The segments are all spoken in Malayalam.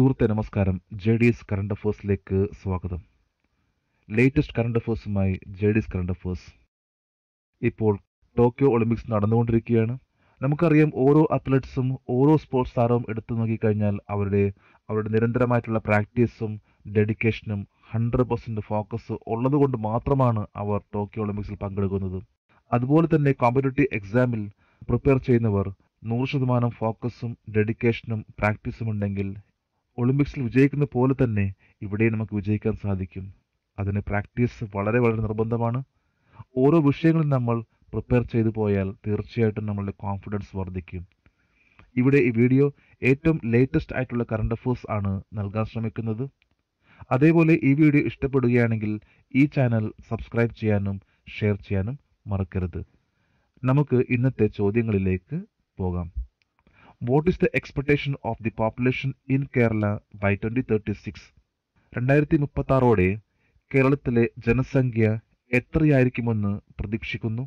സുഹൃത്തെ നമസ്കാരം ജെ ഡി എസ് കറണ്ട് അഫേഴ്സിലേക്ക് സ്വാഗതം ലേറ്റസ്റ്റ് കറണ്ട് അഫേഴ്സുമായി J D S current affairs ഇപ്പോൾ ടോക്കിയോ ഒളിമ്പിക്സ് നടന്നുകൊണ്ടിരിക്കുകയാണ് നമുക്കറിയാം ഓരോ അത്ലറ്റ്സും ഓരോ സ്പോർട്സ് താരവും എടുത്തു നോക്കിക്കഴിഞ്ഞാൽ അവരുടെ അവരുടെ നിരന്തരമായിട്ടുള്ള പ്രാക്ടീസും ഡെഡിക്കേഷനും ഹൺഡ്രഡ് പെർസെൻറ്റ് ഫോക്കസ് ഉള്ളതുകൊണ്ട് മാത്രമാണ് അവർ ടോക്കിയോ ഒളിമ്പിക്സിൽ പങ്കെടുക്കുന്നത് അതുപോലെ തന്നെ കോമ്പറ്റേറ്റീവ് എക്സാമിൽ പ്രിപ്പയർ ചെയ്യുന്നവർ നൂറ് ശതമാനം ഫോക്കസും ഡെഡിക്കേഷനും പ്രാക്ടീസും ഉണ്ടെങ്കിൽ ഒളിമ്പിക്സിൽ വിജയിക്കുന്ന പോലെ തന്നെ ഇവിടെ നമുക്ക് വിജയിക്കാൻ സാധിക്കും അതിന് പ്രാക്ടീസ് വളരെ വളരെ നിർബന്ധമാണ് ഓരോ വിഷയങ്ങളും നമ്മൾ പ്രിപ്പയർ ചെയ്തു പോയാൽ തീർച്ചയായിട്ടും നമ്മളുടെ കോൺഫിഡൻസ് വർദ്ധിക്കും ഇവിടെ ഈ വീഡിയോ ഏറ്റവും ലേറ്റസ്റ്റ് ആയിട്ടുള്ള കറണ്ട് അഫേഴ്സ് ആണ് നൽകാൻ ശ്രമിക്കുന്നത് അതേപോലെ ഈ വീഡിയോ ഇഷ്ടപ്പെടുകയാണെങ്കിൽ ഈ ചാനൽ സബ്സ്ക്രൈബ് ചെയ്യാനും ഷെയർ ചെയ്യാനും മറക്കരുത് നമുക്ക് ഇന്നത്തെ ചോദ്യങ്ങളിലേക്ക് പോകാം what is the expectation of the population in Kerala by twenty thirty six രണ്ടായിരത്തി മുപ്പത്തി ആറോടെ കേരളത്തിലെ ജനസംഖ്യ എത്രയായിരിക്കുമെന്ന് പ്രതീക്ഷിക്കുന്നു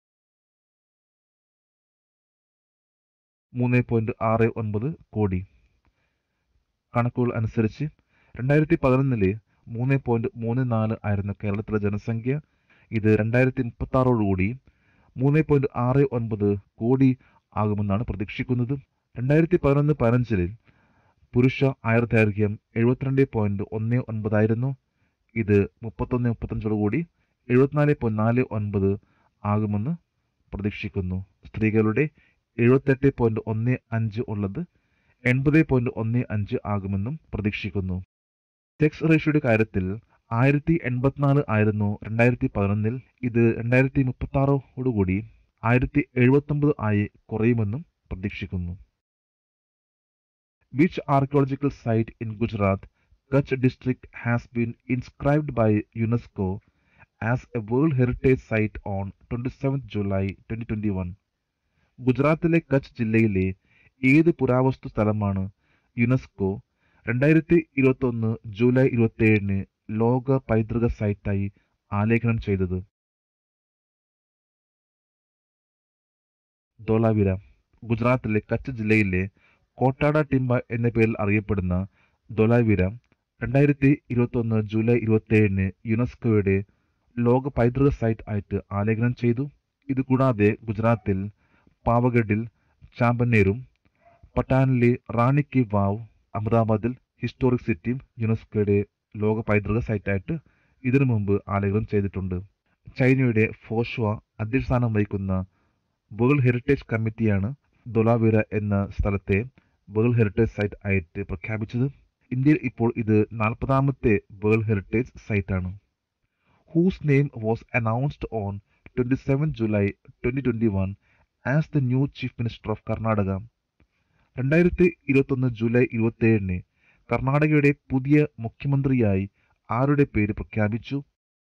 മൂന്ന് പോയിന്റ് ആറ് ഒൻപത് കോടി കണക്കുകൾ അനുസരിച്ച് രണ്ടായിരത്തി പതിനൊന്നില് മൂന്ന് പോയിന്റ് മൂന്ന് നാല് ആയിരുന്ന കേരളത്തിലെ ജനസംഖ്യ ഇത് രണ്ടായിരത്തി മുപ്പത്തി ആറോടുകൂടി മൂന്ന് പോയിന്റ് ആറ് ഒൻപത് കോടി ആകുമെന്നാണ് പ്രതീക്ഷിക്കുന്നത് രണ്ടായിരത്തി പതിനൊന്ന് പതിനഞ്ചിൽ പുരുഷ ആയുർദൈർഘ്യം എഴുപത്തിരണ്ട് പോയിന്റ് ഒന്ന് ഒൻപതായിരുന്നു ഇത് മുപ്പത്തൊന്ന് മുപ്പത്തഞ്ചോടുകൂടി എഴുപത്തിനാല് പോയിന്റ് നാല് ഒൻപത് ആകുമെന്ന് പ്രതീക്ഷിക്കുന്നു സ്ത്രീകളുടെ എഴുപത്തെട്ട് പോയിന്റ് ഒന്ന് അഞ്ച് ഉള്ളത് എൺപത് പോയിന്റ് ഒന്ന് അഞ്ച് ആകുമെന്നും പ്രതീക്ഷിക്കുന്നു സെക്സ് റേഷ്യോയുടെ കാര്യത്തിൽ ആയിരത്തി എൺപത്തിനാല് ആയിരുന്നു രണ്ടായിരത്തി പതിനൊന്നിൽ ഇത് രണ്ടായിരത്തി മുപ്പത്തി ആറോടുകൂടി ആയിരത്തി എഴുപത്തൊമ്പത് ആയി കുറയുമെന്നും പ്രതീക്ഷിക്കുന്നു which archaeological site in Gujarat Kutch district has been inscribed by UNESCO as a world heritage site on twenty seventh July twenty twenty one ഗുജറാത്തിലെ കച്ച് ജില്ലയിലെ ഏത് പുരാവസ്തു സ്ഥലമാണ് യുനെസ്കോ രണ്ടായിരത്തി ഇരുപത്തി ഒന്ന് ജൂലൈ ഇരുപത്തി ഏഴിന് ലോക പൈതൃക സൈറ്റായി ആലേഖനം ചെയ്തത് ധോലാവിര ഗുജറാത്തിലെ കച്ച് ജില്ലയിലെ കോട്ടാട ടിംബ എന്ന പേരിൽ അറിയപ്പെടുന്ന ധോലാവിര രണ്ടായിരത്തി ഇരുപത്തി ഒന്ന് ജൂലൈ ഇരുപത്തി ഏഴിന് യുനെസ്കോയുടെ ലോക പൈതൃക സൈറ്റ് ആയിട്ട് ആലേഖനം ചെയ്തു ഇതുകൂടാതെ ഗുജറാത്തിൽ പാവഗഡിൽ ചാമ്പന്നേരും പട്ടാനിലെ റാണി കി വാവ് അഹമ്മദാബാദിൽ ഹിസ്റ്റോറിക് സിറ്റിയും യുനെസ്കോയുടെ ലോക പൈതൃക സൈറ്റായിട്ട് ഇതിനു മുമ്പ് ആലേഖനം ചെയ്തിട്ടുണ്ട് ചൈനയുടെ ഫോഷ്വ അധ്യക്ഷസ്ഥാനം വഹിക്കുന്ന വേൾഡ് ഹെറിറ്റേജ് കമ്മിറ്റിയാണ് ദൊലാവിര എന്ന സ്ഥലത്തെ വേൾഡ് ഹെറിറ്റേജ് സൈറ്റ് ആയിട്ട് പ്രഖ്യാപിച്ചത് ഇന്ത്യയിൽ ഇപ്പോൾ ഇത് നാൽപ്പതാമത്തെ വേൾഡ് ഹെറിറ്റേജ് സൈറ്റാണ് whose name was announced on twenty seven July twenty twenty one as the new chief minister of Karnataka രണ്ടായിരത്തി ഇരുപത്തൊന്ന് ജൂലൈ ഇരുപത്തി ഏഴിന് കർണാടകയുടെ പുതിയ മുഖ്യമന്ത്രിയായി ആരുടെ പേര് പ്രഖ്യാപിച്ചു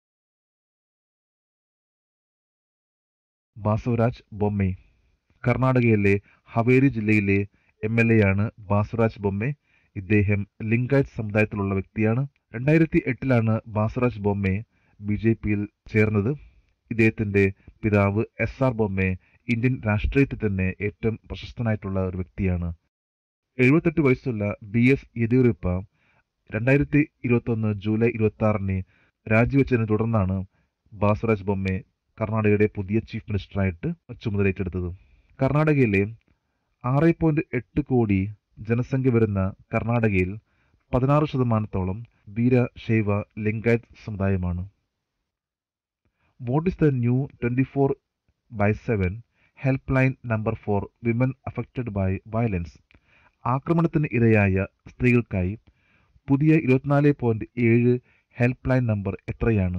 ബാസവരാജ് ബൊമ്മെ കർണാടകയിലെ ഹവേരി ജില്ലയിലെ എം എൽ എ ആണ് ബാസവരാജ് ബൊമ്മെ ഇദ്ദേഹം ലിംഗായത്ത് സമുദായത്തിലുള്ള വ്യക്തിയാണ് രണ്ടായിരത്തി എട്ടിലാണ് ബാസവരാജ് ബൊമ്മെ ബി ജെ പിയിൽ ചേർന്നത് ഇദ്ദേഹത്തിന്റെ പിതാവ് എസ് ആർ ബൊമ്മെ ഇന്ത്യൻ രാഷ്ട്രീയത്തിൽ തന്നെ ഏറ്റവും പ്രശസ്തനായിട്ടുള്ള ഒരു വ്യക്തിയാണ് എഴുപത്തെട്ട് വയസ്സുള്ള ബി എസ് യെദ്യൂരപ്പ രണ്ടായിരത്തി ഇരുപത്തൊന്ന് ജൂലൈ ഇരുപത്തി ആറിന് രാജിവെച്ചതിനെ തുടർന്നാണ് ബാസവരാജ് ബൊമ്മെ കർണാടകയുടെ പുതിയ ചീഫ് മിനിസ്റ്ററായിട്ട് ചുമതലയേറ്റെടുത്തത് കർണാടകയിലെ ആറ് പോയിന്റ് എട്ട് കോടി ജനസംഖ്യ വരുന്ന കർണാടകയിൽ പതിനാറ് ശതമാനത്തോളം വീര ശൈവ ലിംഗായത്ത് സമുദായമാണ് what is the new twenty four by seven helpline number for women affected by violence ആക്രമണത്തിന് ഇരയായ സ്ത്രീകൾക്കായി പുതിയ ഇരുപത്തിനാല് പോയിന്റ് ഏഴ് ഹെൽപ്പ് ലൈൻ നമ്പർ എത്രയാണ്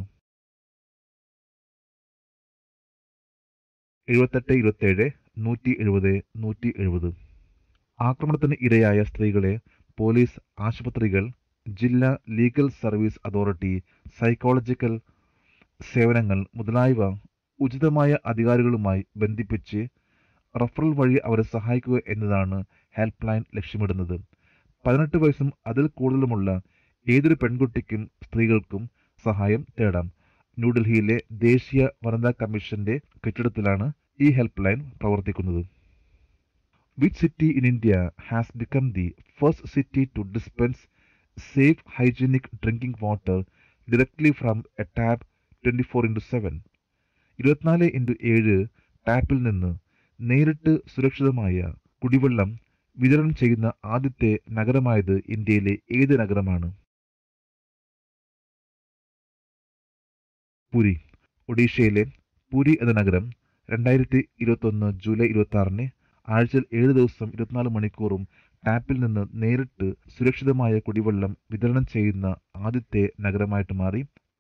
എഴുപത്തെട്ട് ഇരുപത്തേഴ് നൂറ്റി എഴുപത് നൂറ്റി എഴുപത് ആക്രമണത്തിന് ഇരയായ സ്ത്രീകളെ പോലീസ് ആശുപത്രികൾ ജില്ലാ ലീഗൽ സർവീസ് അതോറിറ്റി സൈക്കോളജിക്കൽ സേവനങ്ങൾ മുതലായവ ഉചിതമായ അധികാരികളുമായി ബന്ധിപ്പിച്ച് റഫറൽ വഴി അവരെ സഹായിക്കുക എന്നതാണ് ഹെൽപ്പ് ലൈൻ ലക്ഷ്യമിടുന്നത് പതിനെട്ട് വയസ്സും അതിൽ കൂടുതലുമുള്ള ഏതൊരു പെൺകുട്ടിക്കും സ്ത്രീകൾക്കും സഹായം തേടാം ന്യൂഡൽഹിയിലെ ദേശീയ വനിതാ കമ്മീഷന്റെ കെട്ടിടത്തിലാണ് ഈ ഹെൽപ്പ് ലൈൻ പ്രവർത്തിക്കുന്നത് Which city in India has become the first city to dispense safe hygienic drinking water directly from a tap 24 into 7? ഇരുപത്തിനാല് ഇൻറ്റു ഏഴ് ടാപ്പിൽ നിന്ന് നേരിട്ട് സുരക്ഷിതമായ കുടിവെള്ളം വിതരണം ചെയ്യുന്ന ആദ്യത്തെ നഗരമായത് ഇന്ത്യയിലെ ഏത് നഗരമാണ് പുരി ഒഡീഷയിലെ പുരി എന്ന നഗരം രണ്ടായിരത്തി ഇരുപത്തൊന്ന് ജൂലൈ ഇരുപത്തി ആറിന് ആഴ്ചയിൽ ഏഴ് ദിവസം ഇരുപത്തിനാല് മണിക്കൂറും ടാപ്പിൽ നിന്ന് നേരിട്ട് സുരക്ഷിതമായ കുടിവെള്ളം വിതരണം ചെയ്യുന്ന ആദ്യത്തെ നഗരമായിട്ട് മാറി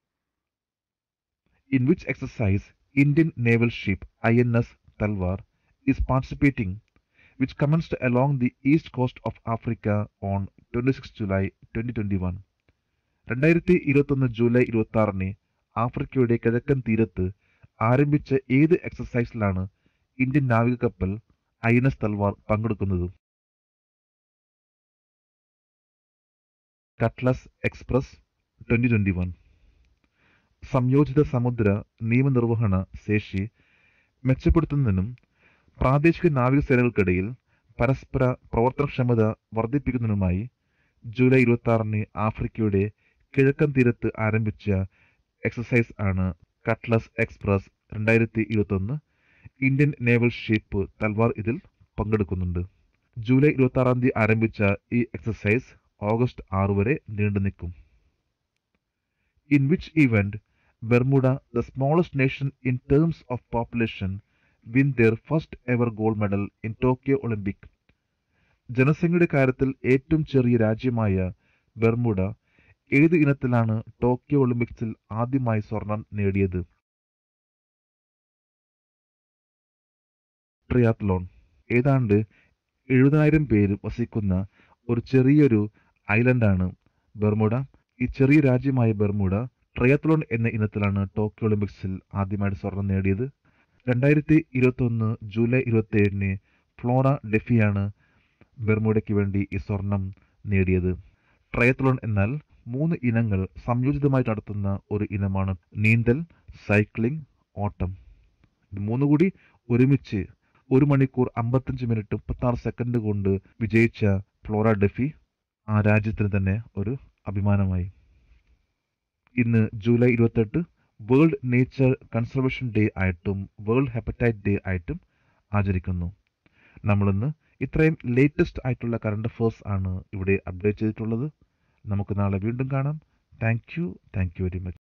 in which exercise Indian naval ship I N S Talwar is participating, which commenced along the east coast of Africa on 26 July 2021. രണ്ടായിരത്തി ഇരുപത്തൊന്ന് ജൂലൈ ഇരുപത്തി ആറിന് ആഫ്രിക്കയുടെ കിഴക്കൻ തീരത്ത് ആരംഭിച്ച ഏത് എക്സസൈസിലാണ് ഇന്ത്യൻ നാവിക കപ്പൽ ഐ എൻ എസ് തൽവാർ പങ്കെടുക്കുന്നത് Cutlass Express twenty twenty one സംയോജിത സമുദ്ര നിയമനിർവഹണ ശേഷി മെച്ചപ്പെടുത്തുന്നതിനും പ്രാദേശിക നാവികസേനകൾക്കിടയിൽ പരസ്പര പ്രവർത്തനക്ഷമത വർദ്ധിപ്പിക്കുന്നതിനുമായി ജൂലൈ ഇരുപത്തി ആറിന് ആഫ്രിക്കയുടെ കിഴക്കൻ തീരത്ത് ആരംഭിച്ച എക്സസൈസ് ആണ് കട്ട്ലസ് എക്സ്പ്രസ് രണ്ടായിരത്തി ഇരുപത്തൊന്ന് ഇന്ത്യൻ നേവൽ ഷിപ്പ് തൽവാർ ഇതിൽ പങ്കെടുക്കുന്നുണ്ട് ജൂലൈ ഇരുപത്തി ആറാം തീയതി ആരംഭിച്ച ഈ എക്സസൈസ് ഓഗസ്റ്റ് ആറ് വരെ നീണ്ടു നിൽക്കും in which event Bermuda the smallest nation in terms of population win their first ever gold medal in Tokyo Olympic ജനസംഖ്യയുടെ കാര്യത്തിൽ ഏറ്റവും ചെറിയ രാജ്യമായ ബെർമുഡ ഏത് ഇനത്തിലാണ് ടോക്കിയോ ഒളിമ്പിക്സിൽ ആദ്യമായി സ്വർണം നേടിയത് ട്രിയാത്ലോൺ ഏതാണ്ട് എഴുപതിനായിരം പേര് വസിക്കുന്ന ഒരു ചെറിയൊരു ഐലൻഡാണ് ബെർമുഡ ഈ ചെറിയ രാജ്യമായ ബെർമുഡ ട്രയാത്ലോൺ എന്ന ഇനത്തിലാണ് ടോക്കിയോ ഒളിമ്പിക്സിൽ ആദ്യമായിട്ട് സ്വർണം നേടിയത് രണ്ടായിരത്തി ഇരുപത്തൊന്ന് ജൂലൈ ഇരുപത്തി ഏഴിന് ഫ്ലോറ ഡെഫിയാണ് ബെർമുഡയ്ക്ക് വേണ്ടി ഈ സ്വർണം നേടിയത് ട്രയത്ലോൺ എന്നാൽ മൂന്ന് ഇനങ്ങൾ സംയോജിതമായി നടത്തുന്ന ഒരു ഇനമാണ് നീന്തൽ സൈക്ലിംഗ് ഓട്ടം ഇത് മൂന്ന് കൂടി ഒരുമിച്ച് ഒരു മണിക്കൂർ അമ്പത്തഞ്ച് മിനിറ്റ് മുപ്പത്താറ് സെക്കൻഡ് കൊണ്ട് വിജയിച്ച ഫ്ലോറ ഡെഫി ആ രാജ്യത്തിന് തന്നെ ഒരു അഭിമാനമായി ഇന്ന് ജൂലൈ ഇരുപത്തെട്ട് വേൾഡ് നേച്ചർ കൺസർവേഷൻ ഡേ ആയിട്ടും വേൾഡ് ഹെപ്പറ്റൈറ്റ് ഡേ ആയിട്ടും ആചരിക്കുന്നു നമ്മളിന്ന് ഇത്രയും ലേറ്റസ്റ്റ് ആയിട്ടുള്ള കറണ്ട് അഫേഴ്സ് ആണ് ഇവിടെ അപ്ഡേറ്റ് ചെയ്തിട്ടുള്ളത് നമുക്ക് നാളെ വീണ്ടും കാണാം thank you thank you very much